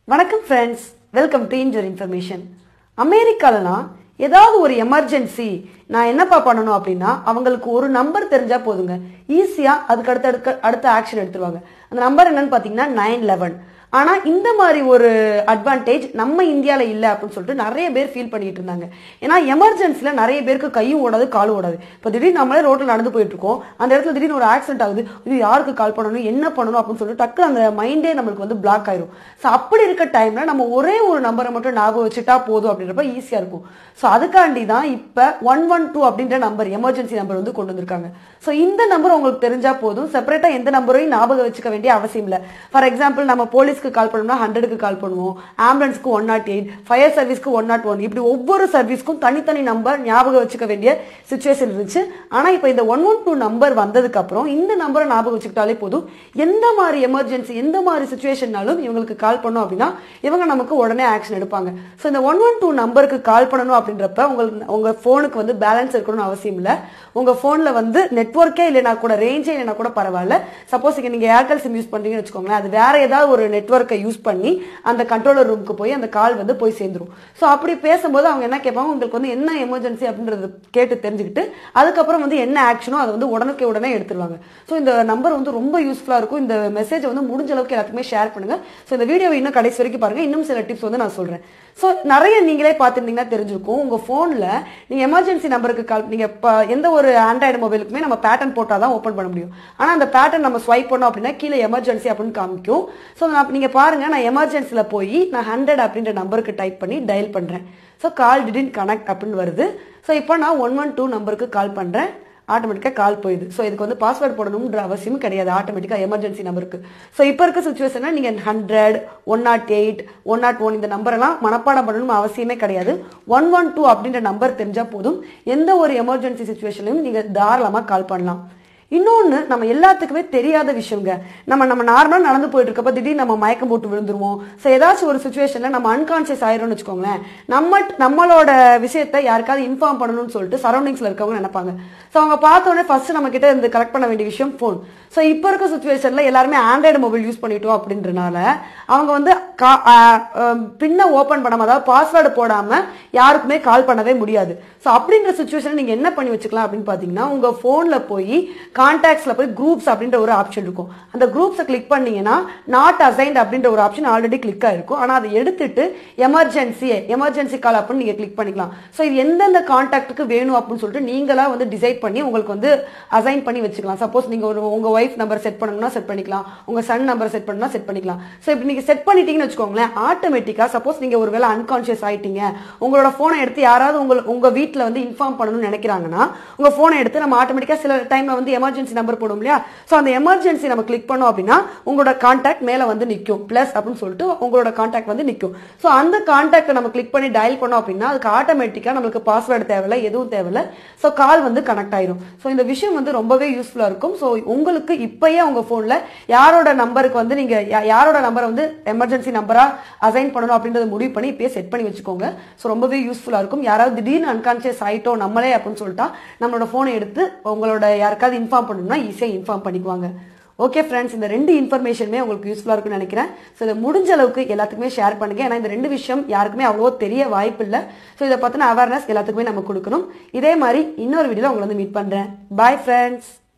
வணக்கம் friends welcome to இன்ஜர் information அமெரிக்காலலாம் ஏதாவது ஒரு எமர்ஜென்சி நான் என்னப்பா பண்ணணும் அப்படின்னா அவங்களுக்கு ஒரு நம்பர் தெரிஞ்சா போதுங்க ஈஸியாக அதுக்கு அடுத்த அடுத்த அடுத்த ஆக்ஷன் எடுத்துருவாங்க அந்த நம்பர் என்னன்னு பார்த்தீங்கன்னா நைன் லெவன் ஆனால் இந்த மாதிரி ஒரு அட்வான்டேஜ் நம்ம இந்தியாவில் இல்லை அப்படின்னு சொல்லிட்டு நிறைய பேர் ஃபீல் பண்ணிட்டு இருந்தாங்க ஏன்னா எமர்ஜென்சியில் நிறைய பேருக்கு கையும் ஓடாது காலும் ஓடாது இப்போ திடீர்னு நம்மளே ரோட்டில் நடந்து போயிட்டு இருக்கோம் அந்த இடத்துல திடீர்னு ஒரு ஆக்சிடென்ட் ஆகுது இது யாருக்கு கால் பண்ணணும் என்ன பண்ணணும் அப்படின்னு சொல்லிட்டு டக்கு அந்த மைண்டே நம்மளுக்கு வந்து பிளாக் ஆயிரும் ஸோ அப்படி இருக்க டைம்ல நம்ம ஒரே ஒரு நம்பரை மட்டும் ஞாபகம் வச்சுட்டா போதும் அப்படின்றப்ப ஈஸியாக இருக்கும் ஸோ அதுக்காண்டி தான் இப்போ ஒன் ஒன் டூ அப்படின்ற நம்பர் எமர்ஜென்சி நம்பர் வந்து கொண்டு வந்திருக்காங்க ஸோ இந்த நம்பர் உங்களுக்கு தெரிஞ்சா போதும் செப்பரேட்டாக எந்த நம்பரையும் ஞாபகம் வச்சுக்க வேண்டிய அவசியம் இல்லை ஃபார் எக்ஸாம்பிள் நம்ம போலீஸ்க்கு கால் பண்ணோம்னா ஹண்ட்ரடுக்கு கால் பண்ணுவோம் ஆம்புலன்ஸ்க்கு ஒன் நாட் எயிட் ஃபயர் சர்வீஸ்க்கு ஒன் நாட் ஒன் இப்படி ஒவ்வொரு சர்வீஸ்க்கும் தனித்தனி நம்பர் ஞாபகம் வச்சுக்க வேண்டிய சுச்சுவேஷன் இருந்துச்சு ஆனால் இப்போ இந்த ஒன் ஒன் டூ நம்பர் வந்ததுக்கு அப்புறம் இந்த நம்பரை ஞாபகம் வச்சுக்கிட்டாலே போதும் எந்த மாதிரி எமர்ஜென்சி எந்த மாதிரி சுச்சுவேஷன்னாலும் இவங்களுக்கு கால் பண்ணோம் அப்படின்னா இவங்க நமக்கு உடனே ஆக்ஷன் எடுப்பாங்க ஸோ இந்த ஒன் ஒன் டூ நம்பருக்கு கால் பண்ணணும் அப்படின்றப்ப உங்களுக்கு உங்க ஃபோனுக்கு வந்து பேலன்ஸ் இருக்கணும்னு அவசியம் இல்லை உங்க ஃபோனில் வந்து நெட்ஒர்க்கே இல்லைனா கூட ரேஞ்சே இல்லைனா கூட பரவாயில்ல சப்போஸ் இங்கே நீங்கள் ஏர்டெல் சிம் யூஸ் பண்ணுறீங்கன்னு வச்சுக்கோங்களேன் அது வேற ஏதாவது ஒரு நெட்ஒர்க்கை யூஸ் பண்ணி அந்த கண்ட்ரோலர் ரூமுக்கு போய் அந்த கால் வந்து போய் சேர்ந்துரும் ஸோ அப்படி பேசும்போது அவங்க என்ன கேட்பாங்க உங்களுக்கு வந்து என்ன எமர்ஜென்சி அப்படின்றது கேட்டு தெரிஞ்சுக்கிட்டு அதுக்கப்புறம் வந்து என்ன ஆக்ஷனோ அதை வந்து உடனுக்கு உடனே எடுத்துருவாங்க ஸோ இந்த நம்பர் வந்து ரொம்ப யூஸ்ஃபுல்லாக இருக்கும் இந்த மெசேஜ் வந்து முடிஞ்ச அளவுக்கு எல்லாத்துக்குமே ஷேர் பண்ணுங்க ஸோ இந்த வீடியோவை இன்னும் கடைசி வரைக்கும் பாருங்க இன்னும் சில டிப்ஸ் வந்து நான் சொல்றேன் ஸோ நிறைய நீங்களே பார்த்துருந்தீங்கன்னா தெரிஞ்சிருக்கும் உங்க ஃபோனில் நீங்கள் எமர்ஜென்சி நம்பருக்கு கால் நீங்கள் இப்போ எந்த ஒரு ஆண்ட்ராய்டு மொபைலுக்குமே நம்ம பேட்டர்ன் போட்டால் தான் ஓப்பன் பண்ண முடியும் ஆனால் அந்த பேட்டர்ன் நம்ம ஸ்வைப் பண்ணோம் அப்படின்னா கீழே எமர்ஜென்சி அப்படின்னு காமிக்கும் ஸோ நான் நீங்கள் பாருங்க நான் எமர்ஜென்சியில் போய் நான் ஹண்ட்ரட் அப்படின்ற நம்பருக்கு டைப் பண்ணி டயல் பண்ணுறேன் ஸோ கால் டிடின் கனெக்ட் அப்படின்னு வருது ஸோ இப்போ நான் ஒன் ஒன் டூ நம்பருக்கு கால் பண்ணுறேன் ஆட்டோமேட்டிக்காக கால் போயிடுது ஸோ இதுக்கு வந்து பாஸ்வேர்ட் போடணுன்ற அவசியம் கிடையாது ஆட்டோமேட்டிக்காக எமர்ஜென்சி நம்பருக்கு ஸோ இப்போ இருக்க சுச்சுவேஷனில் நீங்கள் hundred one nought eight one nought one இந்த நம்பரெல்லாம் மனப்பாடம் பண்ணணும் அவசியமே கிடையாது ஒன் ஒன் டூ அப்படின்ற நம்பர் தெரிஞ்சால் போதும் எந்த ஒரு எமர்ஜென்சி சுச்சுவேஷன்லையும் நீங்கள் தாராளமாக கால் பண்ணலாம் இன்னொன்று நம்ம எல்லாத்துக்குமே தெரியாத விஷயங்க நம்ம நம்ம நார்மலாக நடந்து போயிட்டு இருக்கப்ப திடீர்னு நம்ம மயக்கம் போட்டு விழுந்துருவோம் ஸோ ஏதாச்சும் ஒரு சுச்சுவேஷனில் நம்ம அன்கான்சியஸ் ஆயிரும்னு வச்சுக்கோங்களேன் நம்ம நம்மளோட விஷயத்தை யாருக்காவது இன்ஃபார்ம் பண்ணணும்னு சொல்லிட்டு சரௌண்டிங்ஸில் இருக்கவங்க நினைப்பாங்க ஸோ அவங்க பார்த்த உடனே ஃபர்ஸ்ட் நம்ம கிட்ட இருந்து கலெக்ட் பண்ண வேண்டிய விஷயம் ஃபோன் ஸோ இப்போ இருக்க சுச்சுவேஷனில் எல்லாருமே ஆண்ட்ராய்டு மொபைல் யூஸ் பண்ணிட்டோம் அப்படின்றனால அவங்க வந்து கா பின்ன ஓப்பன் பண்ணாமல் அதாவது பாஸ்வேர்டு போடாமல் யாருக்குமே கால் பண்ணவே முடியாது ஸோ அப்படின்ற சுச்சுவேஷன் நீங்கள் என்ன பண்ணி வச்சுக்கலாம் அப்படின்னு பார்த்தீங்கன்னா உங்கள் ஃபோனில் போய் கான்டாக்ட்ஸில் போய் குரூப்ஸ் அப்படின்ற ஒரு ஆப்ஷன் இருக்கும் அந்த குரூப்ஸை கிளிக் பண்ணீங்கன்னா நாட் அசைன்ட் அப்படின்ற ஒரு ஆப்ஷன் ஆல்ரெடி கிளிக் ஆயிருக்கும் ஆனால் அதை எடுத்துட்டு எமர்ஜென்சி எமர்ஜென்சி கால் அப்படின்னு நீங்கள் கிளிக் பண்ணிக்கலாம் ஸோ இது எந்தெந்த கான்டாக்ட்டுக்கு வேணும் அப்படின்னு சொல்லிட்டு நீங்களாக வந்து டிசைட் பண்ணி உங்களுக்கு வந்து அசைன் பண்ணி வச்சுக்கலாம் சப்போஸ் நீங்கள் ஒரு உங்கள் ஒய்ஃப் நம்பர் செட் பண்ணணும்னா செட் பண்ணிக்கலாம் உங்கள் சன் நம்பர் செட் பண்ணணும்னா செட் பண்ணிக்கலாம் ஸோ இப்படி நீங்கள் செட் பண்ணிட்டீங்கன்னு வச்சுக்கோங்களேன் ஆட்டோமேட்டிக்காக சப்போஸ் நீங்கள் ஒரு வேளை அன்கான்ஷியஸ் ஆயிட்டீங்க உங்களோட ஃபோனை எடுத்து யாராவது உங்கள் உங்கள் வீட்டில் வந்து இன்ஃபார்ம் பண்ணணும்னு நினைக்கிறாங்கன்னா உங்கள் ஃபோனை எடுத்து நம்ம ஆட்டோமேட்டிக்காக சில டைமில் வந்து எமர்ஜென்சி நம்பர் போடும் இல்லையா ஸோ அந்த எமர்ஜென்சி நம்ம கிளிக் பண்ணோம் அப்படின்னா உங்களோட கான்டாக்ட் மேலே வந்து நிற்கும் ப்ளஸ் அப்படின்னு சொல்லிட்டு உங்களோட கான்டாக்ட் வந்து நிற்கும் ஸோ அந்த கான்டாக்டை நம்ம கிளிக் பண்ணி டயல் பண்ணோம் அப்படின்னா அதுக்கு ஆட்டோமேட்டிக்காக நம்மளுக்கு பாஸ்வேர்டு தேவையில்ல எதுவும் தேவையில்ல ஸோ கால் வந்து கனெக்ட் ஆயிரும் ஸோ இந்த விஷயம் வந்து ரொம்பவே யூஸ்ஃபுல்லாக இருக்கும் ஸோ உங்களுக்கு இப்பயே உங்கள் ஃபோனில் யாரோட நம்பருக்கு வந்து நீங்கள் யாரோட நம்பரை வந்து எமர்ஜென்சி நம்பராக அசைன் பண்ணணும் அப்படின்றத முடிவு பண்ணி இப்பயே செட் பண்ணி வச்சுக்கோங்க ஸோ ரொம்பவே யூஸ்ஃபுல்லாக இருக்கும் யாராவது திடீர்னு அன்கான்சியஸ் ஆயிட்டோம் நம்மளே அப்படின்னு சொல்லிட்டா நம்மளோட ஃபோனை எடுத்து உங்களோட யாருக்காவது இன்ஃபார்ம் பண்ணணும்னா ஈஸியாக இன்ஃபார்ம் பண்ணிக்குவாங்க ஓகே ஃப்ரெண்ட்ஸ் இந்த ரெண்டு இன்ஃபர்மேஷனுமே உங்களுக்கு யூஸ்ஃபுல்லாக இருக்கும்னு நினைக்கிறேன் ஸோ இதை முடிஞ்ச அளவுக்கு எல்லாத்துக்குமே ஷேர் பண்ணுங்க ஏன்னா இந்த ரெண்டு விஷயம் யாருக்குமே அவ்வளோ தெரிய வாய்ப்பு இல்லை ஸோ இதை பற்றின அவேர்னஸ் எல்லாத்துக்குமே நம்ம கொடுக்கணும் இதே மாதிரி இன்னொரு வீடியோவில் உங்களை வந்து மீட் பண்ணுறேன் பாய் ஃப்ரெண்ட்ஸ்